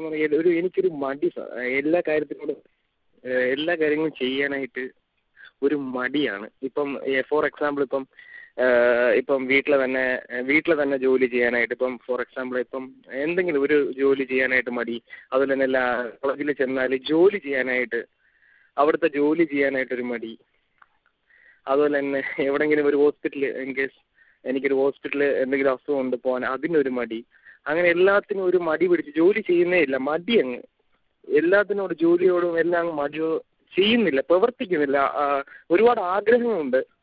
എന്ന് പറഞ്ഞാൽ ഒരു എനിക്കൊരു മടി സാർ എല്ലാ കാര്യത്തിനോടും ഏഹ് എല്ലാ കാര്യങ്ങളും ചെയ്യാനായിട്ട് ഒരു മടിയാണ് ഇപ്പം ഫോർ എക്സാമ്പിൾ ഇപ്പം ഏഹ് ഇപ്പം വീട്ടിൽ തന്നെ വീട്ടിൽ തന്നെ ജോലി ചെയ്യാനായിട്ട് ഇപ്പം ഫോർ എക്സാമ്പിൾ ഇപ്പം എന്തെങ്കിലും ഒരു ജോലി ചെയ്യാനായിട്ട് മടി അതുപോലെ തന്നെ എല്ലാ കോളേജിൽ ചെന്നാൽ ജോലി ചെയ്യാനായിട്ട് അവിടുത്തെ ജോലി ചെയ്യാനായിട്ടൊരു മടി അതുപോലെ തന്നെ എവിടെയെങ്കിലും ഒരു ഹോസ്പിറ്റൽ ഇൻ കേസ് എനിക്കൊരു ഹോസ്പിറ്റലിൽ എന്തെങ്കിലും അസുഖം ഉണ്ട് പോകാൻ അതിനൊരു മടി അങ്ങനെ എല്ലാത്തിനും ഒരു മടി പിടിച്ച് ജോലി ചെയ്യുന്നേ ഇല്ല മടി അങ്ങ് എല്ലാത്തിനോടും ജോലിയോടും എല്ലാം അങ്ങ് മടിയോ ചെയ്യുന്നില്ല പ്രവർത്തിക്കുന്നില്ല ആ, ഒരുപാട് ആഗ്രഹങ്ങളുണ്ട്